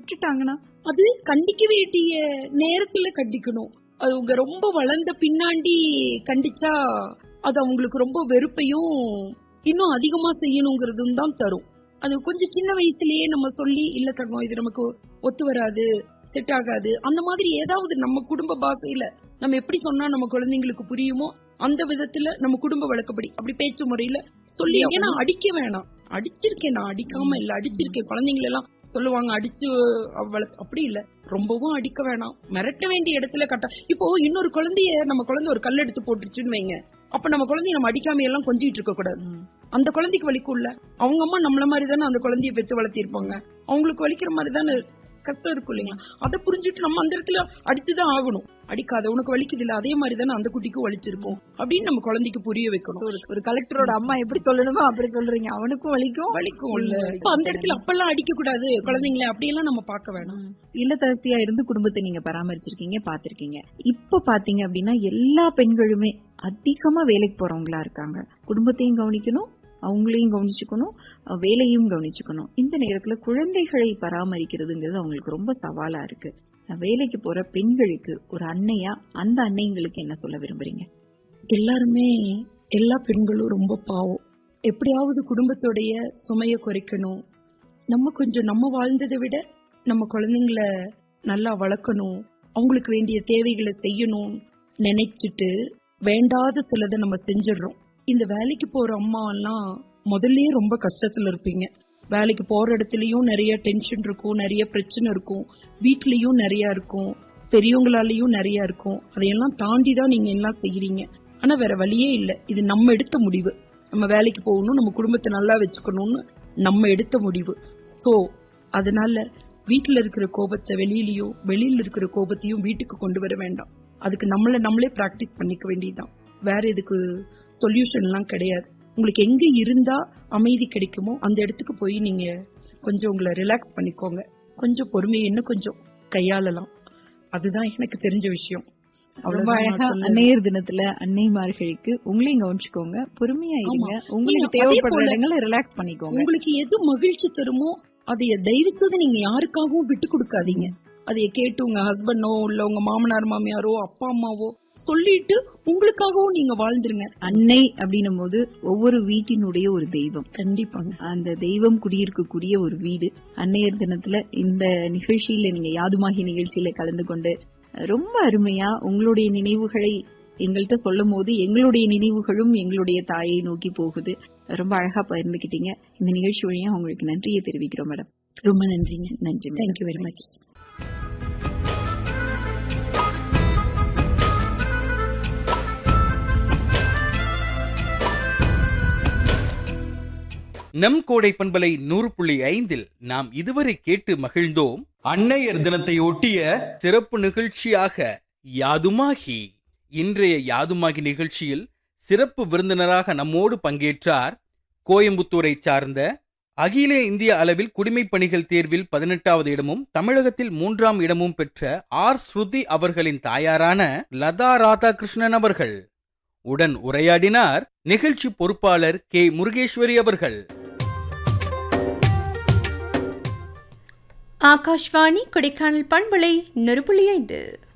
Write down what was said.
விட்டுட்டாங்கன்னா அது கண்டிக்க வேண்டிய நேரத்துல கண்டிக்கணும் அது அவங்க ரொம்ப வளர்ந்த பின்னாடி கண்டிச்சா அது அவங்களுக்கு ரொம்ப வெறுப்பையும் இன்னும் அதிகமா செய்யணுங்கிறதும் தான் தரும் அது கொஞ்சம் சின்ன வயசுலயே நம்ம சொல்லி இல்ல தங்கம் இது நமக்கு ஒத்து வராது செட் ஆகாது அந்த மாதிரி ஏதாவது நம்ம குடும்ப பாஷையில நம்ம எப்படி சொன்னா நம்ம குழந்தைங்களுக்கு புரியுமோ அந்த விதத்துல நம்ம குடும்ப வழக்கப்படி அப்படி பேச்சு முறையில சொல்லி ஏன்னா அடிக்க வேணாம் அடிச்சிருக்கேன் நான் அடிக்காம இல்ல அடிச்சிருக்கேன் குழந்தைங்களை எல்லாம் சொல்லுவாங்க அடிச்சு அவள அப்படி இல்ல ரொம்பவும் அடிக்க வேணாம் மிரட்ட வேண்டிய இடத்துல கட்ட இப்போ இன்னொரு குழந்தைய நம்ம குழந்தை ஒரு கல் எடுத்து போட்டுருச்சுன்னு வைங்க அப்ப நம்ம குழந்தைய நம்ம அடிக்காம எல்லாம் கொஞ்சிட்டு இருக்க கூடாது அந்த குழந்தைக்கு வலிக்கும்ல அவங்க அம்மா நம்மள மாதிரி தானே அந்த குழந்தைய பெத்து வளர்த்திருப்பாங்க அவங்களுக்கு வலிக்கிற மாதிரி தானே கஷ்டம் இருக்கும் இல்லைங்களா அதை புரிஞ்சுட்டு நம்ம அந்த இடத்துல அடிச்சுதான் ஆகணும் அடிக்காத உனக்கு வலிக்குது இல்ல அதே மாதிரி தானே அந்த குட்டிக்கும் வலிச்சிருக்கும் அப்படின்னு நம்ம குழந்தைக்கு புரிய வைக்கணும் ஒரு- ஒரு கலெக்டரோட அம்மா எப்படி சொல்லணுமோ அப்படி சொல்றீங்க அவனுக்கும் வலிக்கும் வலிக்கும் இல்ல இப்ப அந்த இடத்துல அப்பெல்லாம் அடிக்க கூடாது குழந்தைங்களை அப்படியெல்லாம் நம்ம பார்க்க வேணாம் இல்லத்தரசியா இருந்து குடும்பத்தை நீங்க பராமரிச்சிருக்கீங்க பாத்திருக்கீங்க இப்ப பாத்தீங்க அப்படின்னா எல்லா பெண்களுமே அதிகமா வேலைக்கு போறவங்களா இருக்காங்க குடும்பத்தையும் கவனிக்கணும் அவங்களையும் கவனிச்சுக்கணும் அஹ் வேலையும் கவனிச்சுக்கணும் இந்த நேரத்துல குழந்தைகளை பராமரிக்கிறதுங்கிறது அவங்களுக்கு ரொம்ப சவாலா இருக்கு அஹ் வேலைக்கு போற பெண்களுக்கு ஒரு அன்னையா அந்த அன்னைங்களுக்கு என்ன சொல்ல விரும்புறீங்க எல்லாருமே எல்லா பெண்களும் ரொம்ப பாவம் எப்படியாவது குடும்பத்தோடைய சுமைய குறைக்கணும் நம்ம கொஞ்சம் நம்ம வாழ்ந்ததை விட நம்ம குழந்தைங்கள நல்லா வளர்க்கணும் அவங்களுக்கு வேண்டிய தேவைகளை செய்யணும் நினைச்சிட்டு வேண்டாத சிலதை நம்ம செஞ்சிடுறோம் இந்த வேலைக்கு போற அம்மா எல்லாம் முதல்லயே ரொம்ப கஷ்டத்துல இருப்பீங்க வேலைக்கு போற இடத்துலயும் நிறைய டென்ஷன் இருக்கும் நிறைய பிரச்சனை இருக்கும் வீட்லயும் நிறைய இருக்கும் பெரியவங்களாலயும் நிறைய இருக்கும் அதையெல்லாம் தாண்டி தான் நீங்க எல்லாம் செய்யறீங்க ஆனா வேற வழியே இல்ல இது நம்ம எடுத்த முடிவு நம்ம வேலைக்கு போகணும் நம்ம குடும்பத்தை நல்லா வச்சுக்கணும்னு நம்ம எடுத்த முடிவு சோ அதனால வீட்டுல இருக்கிற கோபத்தை வெளியிலயும் வெளியில இருக்கிற கோபத்தையும் வீட்டுக்கு கொண்டு வர வேண்டாம் அதுக்கு நம்மள நம்மளே பிராக்டிஸ் பண்ணிக்க வேண்டியதுதான் வேற இதுக்கு சொல்யூஷன்லாம் கிடையாது உங்களுக்கு எங்க இருந்தா அமைதி கிடைக்குமோ அந்த இடத்துக்கு போய் நீங்க கொஞ்சம் உங்களை ரிலாக்ஸ் பண்ணிக்கோங்க கொஞ்சம் பொறுமையை இன்னும் கொஞ்சம் கையாளலாம் அதுதான் எனக்கு தெரிஞ்ச விஷயம் ரொம்ப அவ்வளவுதான் நான் அழகா சொல்லுவேன். அன்னையர் தினத்துல அன்னைமார்களுக்கு உங்களையும் கவனிச்சுக்கோங்க பொறுமையா இருங்க உங்களுக்கு நீங்க அதே தேவைப்படுற போல- இடங்களை ரிலாக்ஸ் பண்ணிக்கோங்க உங்களுக்கு எது மகிழ்ச்சி தருமோ அதைய தயவு செய்து நீங்க யாருக்காகவும் விட்டு கொடுக்காதீங்க அதைய கேட்டு உங்க ஹஸ்பண்டோ இல்ல உங்க மாமனார் மாமியாரோ அப்பா அம்மாவோ சொல்லிட்டு உங்களுக்காகவும் நீங்க வாழ்ந்துருங்க அன்னை அப்படின்னும் போது ஒவ்வொரு வீட்டினுடைய ஒரு தெய்வம் கண்டிப்பாங்க அந்த தெய்வம் குடியிருக்கக்கூடிய ஒரு வீடு அன்னையர் தினத்துல இந்த நிகழ்ச்சியில நீங்க யாதுமாகி நிகழ்ச்சியில கலந்து கொண்டு ரொம்ப அருமையா உங்களுடைய நினைவுகளை எங்கள்கிட்ட சொல்லும் போது எங்களுடைய நினைவுகளும் எங்களுடைய தாயை நோக்கி போகுது ரொம்ப அழகா பகிர்ந்துக்கிட்டீங்க இந்த நிகழ்ச்சி வழியா உங்களுக்கு நன்றியை தெரிவிக்கிறோம் மேடம் ரொம்ப நன்றிங்க நன்றி madam. தேங்க்யூ வெரி மச் நம் கோடை பண்பலை நூறு புள்ளி ஐந்தில் நாம் இதுவரை கேட்டு மகிழ்ந்தோம் அன்னையர் தினத்தை ஒட்டிய சிறப்பு நிகழ்ச்சியாக யாதுமாகி இன்றைய யாதுமாகி நிகழ்ச்சியில் சிறப்பு விருந்தினராக நம்மோடு பங்கேற்றார் கோயம்புத்தூரை சார்ந்த அகில இந்திய அளவில் குடிமைப் பணிகள் தேர்வில் பதினெட்டாவது இடமும் தமிழகத்தில் மூன்றாம் இடமும் பெற்ற ஆர் ஸ்ருதி அவர்களின் தாயாரான லதா ராதாகிருஷ்ணன் அவர்கள் உடன் உரையாடினார் நிகழ்ச்சி பொறுப்பாளர் கே முருகேஸ்வரி அவர்கள் ஆகாஷ்வாணி கொடைக்கானல் பண்பலை நொறு புள்ளி ஐந்து